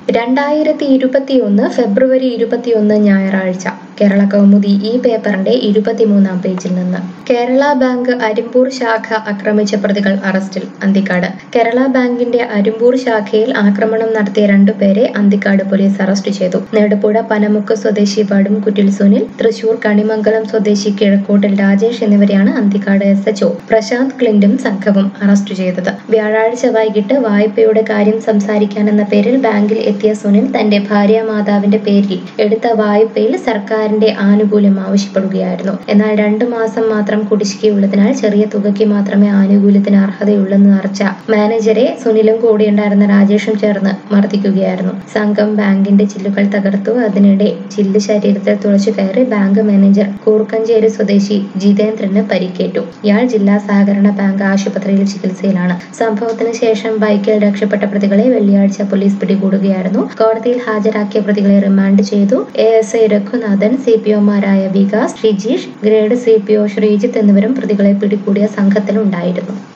രണ്ടായിരത്തി ഇരുപത്തിയൊന്ന് ഫെബ്രുവരി ഇരുപത്തിയൊന്ന് ഞായറാഴ്ച കേരള കൗമുദി ഈ പേപ്പറിന്റെ ഇരുപത്തിമൂന്നാം പേജിൽ നിന്ന് കേരള ബാങ്ക് അരിമ്പൂർ ശാഖ ആക്രമിച്ച പ്രതികൾ അറസ്റ്റിൽ അന്തിക്കാട് കേരള ബാങ്കിന്റെ അരിമ്പൂർ ശാഖയിൽ ആക്രമണം നടത്തിയ രണ്ടുപേരെ അന്തിക്കാട് പോലീസ് അറസ്റ്റ് ചെയ്തു നെടുപ്പുഴ പനമുക്ക് സ്വദേശി വടുംകുറ്റിൽ സുനിൽ തൃശൂർ കണിമംഗലം സ്വദേശി കിഴക്കോട്ടിൽ രാജേഷ് എന്നിവരെയാണ് അന്തിക്കാട് എസ് എച്ച്ഒ പ്രശാന്ത് ക്ലിന്റും സംഘവും അറസ്റ്റ് ചെയ്തത് വ്യാഴാഴ്ച വൈകിട്ട് വായ്പയുടെ കാര്യം സംസാരിക്കാനെന്ന പേരിൽ ബാങ്കിൽ എത്തിയ സുനിൽ തന്റെ ഭാര്യ മാതാവിന്റെ പേരിൽ എടുത്ത വായ്പയിൽ സർക്കാരിന്റെ ആനുകൂല്യം ആവശ്യപ്പെടുകയായിരുന്നു എന്നാൽ രണ്ടു മാസം മാത്രം കുടിശ്ശികയുള്ളതിനാൽ ചെറിയ തുകയ്ക്ക് മാത്രമേ ആനുകൂല്യത്തിന് അർഹതയുള്ളെന്ന് അറിയിച്ച മാനേജരെ സുനിലും കൂടെയുണ്ടായിരുന്ന രാജേഷും ചേർന്ന് മർദ്ദിക്കുകയായിരുന്നു സംഘം ബാങ്കിന്റെ ചില്ലുകൾ തകർത്തു അതിനിടെ ചില്ല് ശരീരത്തിൽ തുളച്ചു കയറി ബാങ്ക് മാനേജർ കൂർക്കഞ്ചേരി സ്വദേശി ജിതേന്ദ്രന് പരിക്കേറ്റു ഇയാൾ ജില്ലാ സഹകരണ ബാങ്ക് ആശുപത്രിയിൽ ചികിത്സയിലാണ് സംഭവത്തിന് ശേഷം ബൈക്കിൽ രക്ഷപ്പെട്ട പ്രതികളെ വെള്ളിയാഴ്ച പോലീസ് പിടികൂടുകയായിരുന്നു കോടതിയിൽ ഹാജരാക്കിയ പ്രതികളെ റിമാൻഡ് ചെയ്തു A S I Raghunathan C P ഒമാരായ Vikas Shijeesh grade C P O Sreejith എന്നിവരും പ്രതികളെ പിടികൂടിയ സംഘത്തിലുണ്ടായിരുന്നു